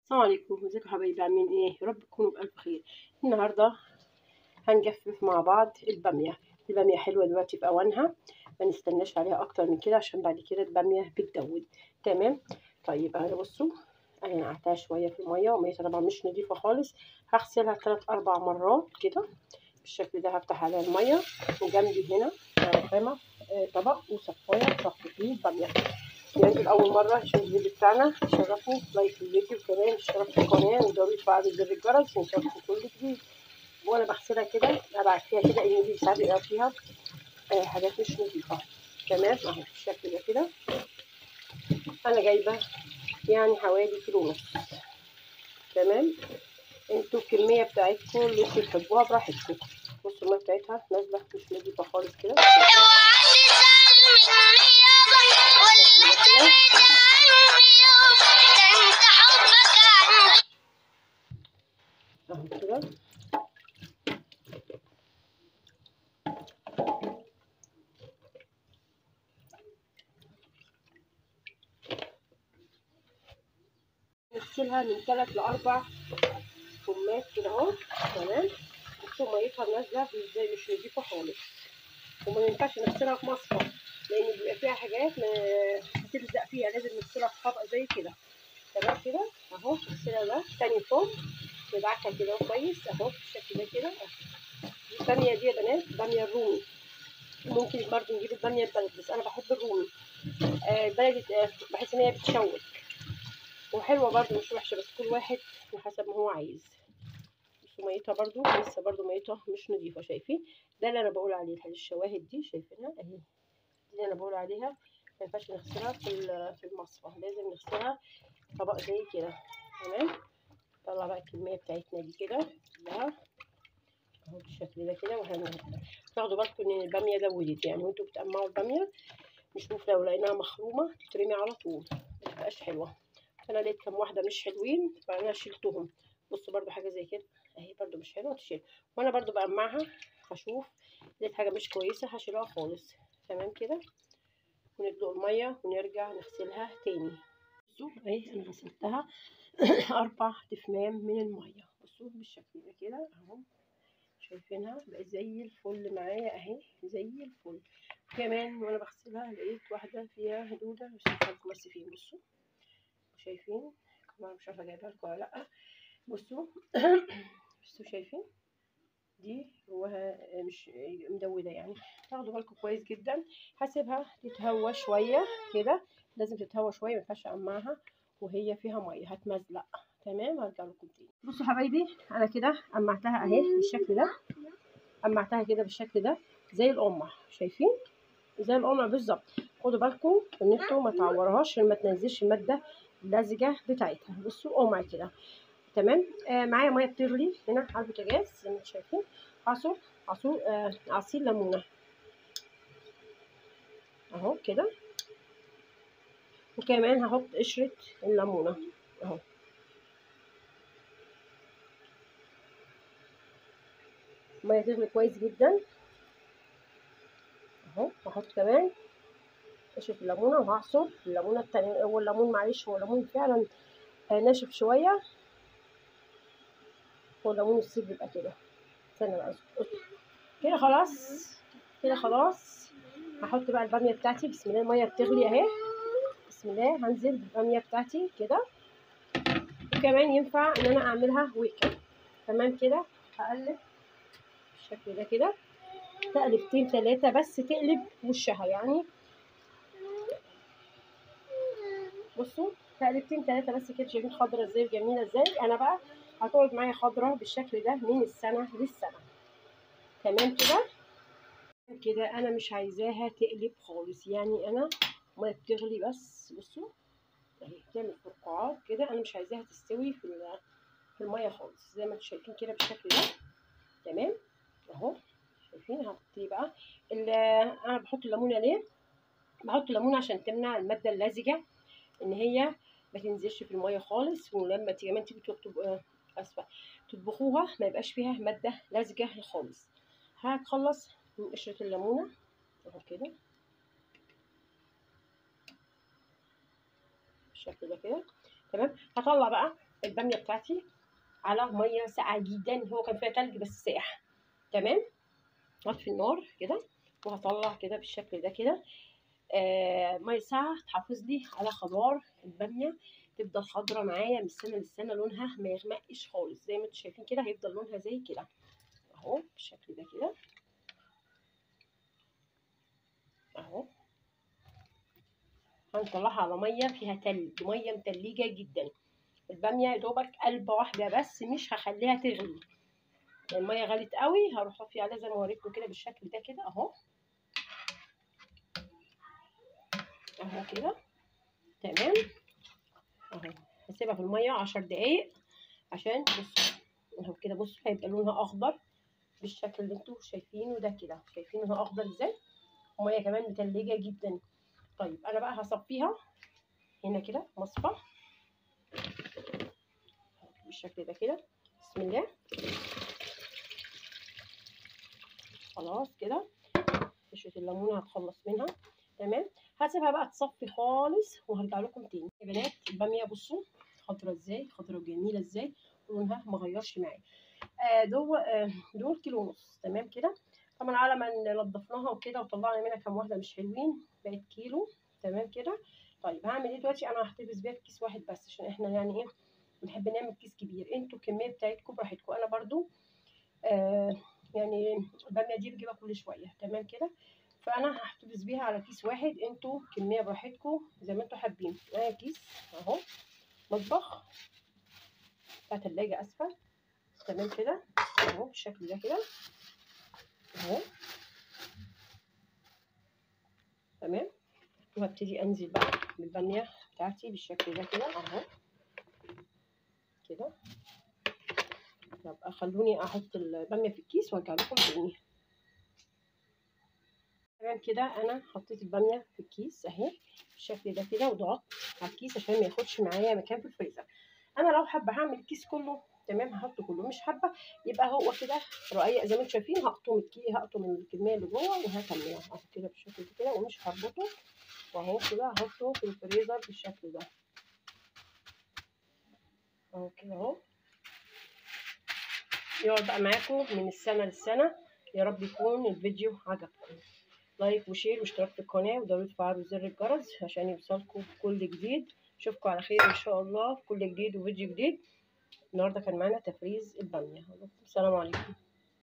السلام عليكم ازيكم يا حبايبي عاملين ايه يا رب تكونوا بألف خير النهارده هنجفف مع بعض الباميه الباميه حلوه دلوقتي في اوانها ما نستناش عليها اكتر من كده عشان بعد كده الباميه بتدود تمام طيب اهي بصوا انا نقعتها شويه في الميه وميتها طبعا مش نضيفه خالص هغسلها ثلاث اربع مرات كده بالشكل ده هفتح عليها الميه وجنبي هنا رخامه طبق وصفايه صفت فيه الباميه ينزل اول مره عشان الفيديو بتاعنا تشرفوا لايك الفيديو كمان اشتراك في القناه وضروري تفعلوا زر الجرس عشان يوصلكوا كل جديد وانا بغسلها كده ابعت فيها كده ان دي ساعات بيبقى فيها آه حاجات مش نظيفه تمام اهو بالشكل ده كده انا جايبه يعني حوالي كيلو ونص تمام انتوا الكميه بتاعتكم اللي انتوا تحبوها براحتكم بصوا الميه بتاعتها نازله مش نظيفه خالص كده اهو كده نغسلها من ثلاث لاربع كمات كده اهو تمام بصوا ميتها نازله ازاي مش نضيفه خالص وما ينفعش نغسلها في مصفى لان بيبقى فيها حاجات هتلزق فيها لازم نغسلها في طبق زي كده تمام كده اهو نغسلها ده تاني فوق ندعكها كده كويس اهو بالشكل ده كده دي الباميه دي يا بنات باميه الرومي ممكن برضه نجيب الباميه البلد بس انا بحب الرومي آه البلدي آه بحس ان هي بتشوك وحلوه برضه مش وحشه بس كل واحد حسب ما هو عايز بصوا ميتها برضه لسه برضه ميتها مش نظيفه شايفين ده اللي انا بقول عليه الشواهد دي شايفينها اهي دي اللي انا بقول عليها ما ينفعش نغسلها في في المصفى لازم نغسلها طبق زي كده تمام نطلع بقى الكميه بتاعتنا دي كده كلها اهو بالشكل ده كده وهناخدوا بالكم ان الباميه دودت يعني وانتوا بتقمعوا الباميه مش ممكن لو لقيناها مخرومه تترمي على طول ما تبقاش حلوه انا لقيت كام واحده مش حلوين فانا شلتهم بصوا برده حاجه زي كده اهي برده مش حلوه تشيل وانا برده بقمعها هشوف لقيت حاجه مش كويسه هشيلها خالص تمام كده وندلق الميه ونرجع نغسلها تاني بصوا اهي انا غسلتها اربع تفمام من الميه بصوا بالشكل ده كده اهو شايفينها بقت زي الفل معايا اهي زي الفل كمان وانا بغسلها لقيت واحده فيها دوده مش عارفه بس فين بصوا شايفين كمان مش عارفه جايبها لكم ولا لا بصوا بصوا شايفين دي جواها مش مدوده يعني تاخدوا بالكم كويس جدا هسيبها تتهوى شويه كده لازم تتهوى شويه ما ينفعش اقمعها وهي فيها ميه هتمزلق تمام هرجع لكم تاني بصوا حبايبي انا كده قمعتها اهي بالشكل ده قمعتها كده بالشكل ده زي القمع شايفين زي القمع بالظبط خدوا بالكم ان انتوا ما تعوروهاش عشان ما تنزلش الماده اللزجه بتاعتها بصوا قمع كده تمام آه معايا ميه بتغلي هنا على البوتاجاز زي ما انتم شايفين عصر عصور آه عصير ليمونه اهو كده وكمان هحط قشره الليمونه اهو الميه تغلي كويس جدا اهو هحط كمان قشره الليمونه وهعصر الليمونه التانية هو الليمون معلش هو الليمون فعلا ناشف شويه هو الليمون السيب بيبقى كده استنى بقى كده خلاص كده خلاص هحط بقى الباميه بتاعتي بسم الله الميه بتغلي اهي بسم الله هنزل بالباميه بتاعتي كده وكمان ينفع ان انا اعملها ويكا تمام كده هقلب بالشكل ده كده تقلبتين تلاتة بس تقلب وشها يعني بصوا تقلبتين تلاتة بس كده شايفين خضرة ازاي جميلة ازاي انا بقى هتقعد معايا خضرة بالشكل ده من السنة للسنة تمام كده كده انا مش عايزاها تقلب خالص يعني انا ميه بتغلي بس بصوا اهي بتعمل فرقعات كده انا مش عايزاها تستوي في في الميه خالص زي ما انتم شايفين كده بالشكل ده تمام اهو شايفين هحط بقى انا بحط الليمونه ليه بحط الليمونه عشان تمنع الماده اللزجه ان هي ما تنزلش في الميه خالص ولما تيجي كمان تيجي تطبخ اسفه تطبخوها ما يبقاش فيها ماده لزجه خالص هتخلص من قشره الليمونه اهو كده بالشكل ده كده تمام هطلع بقى الباميه بتاعتي على ميه ساقعه جدا هو كان فيها تلج بس ساقع تمام هطفي النار كده وهطلع كده بالشكل ده كده آه ميه ساقعه تحافظ لي على خضار الباميه تفضل خضرة معايا من السنه للسنه لونها ما يغمقش خالص زي ما انتم شايفين كده هيفضل لونها زي كده اهو بالشكل ده كده اهو هنطلعها على ميه فيها تلج ميه متلجه جدا الباميه يا دوبك قلبه واحده بس مش هخليها تغلي الميه غلت قوي هروح طافيه عليها زي ما وريتكم كده بالشكل ده كده اهو اهو كده تمام اهو هسيبها في الميه عشر دقايق عشان بصوا اهو كده بصوا هيبقى لونها اخضر بالشكل اللي انتوا شايفينه ده كده شايفين لونها اخضر ازاي الميه كمان متلجه جدا طيب انا بقى هصفيها هنا كده مصفى بالشكل ده كده بسم الله خلاص كده قشرة الليمونة هتخلص منها تمام هسيبها بقى تصفي خالص وهرجع لكم تاني يا بنات البامية بصوا خضرة ازاي خضرة وجميلة ازاي لونها مغيرش معايا آه دول آه دول كيلو ونص تمام كده طبعا على ما نضفناها وكده وطلعنا منها كام واحدة مش حلوين بقت كيلو تمام كده طيب هعمل ايه دلوقتي انا هحتفظ بيها في كيس واحد بس عشان احنا يعني ايه بنحب نعمل كيس كبير انتوا الكميه بتاعتكم براحتكم انا برضو آه يعني الباميه دي بجيبها كل شويه تمام كده فانا هحتفظ بيها على كيس واحد انتوا كميه براحتكم زي ما انتوا حابين معايا كيس اهو مطبخ بتاع تلاجة اسفه تمام كده اهو بالشكل ده كده اهو تمام وهبتدي انزل بقى بالباميه بتاعتي بالشكل ده كده اهو كده يبقى خلوني احط الباميه في الكيس وارجع لكم تاني تمام كده انا حطيت الباميه في الكيس اهي بالشكل ده كده وضغطت على الكيس عشان ما ياخدش معايا مكان في الفريزر انا لو حابه هعمل الكيس كله تمام هحطه كله مش حابه يبقى هو كده رقيق زي ما انتم شايفين هقطم الكي هقطم الكميه اللي جوه وهكملها اهو كده بالشكل ده كده ومش هربطه واهو كده هحطه في الفريزر بالشكل ده اهو كده اهو يقعد بقى معاكم من السنه للسنه يا رب يكون الفيديو عجبكم لايك وشير واشتراك في القناه وضروري تفعلوا زر الجرس عشان يوصلكم كل جديد اشوفكم على خير ان شاء الله كل جديد وفيديو جديد النهارده كان معانا تفريز الباميه السلام عليكم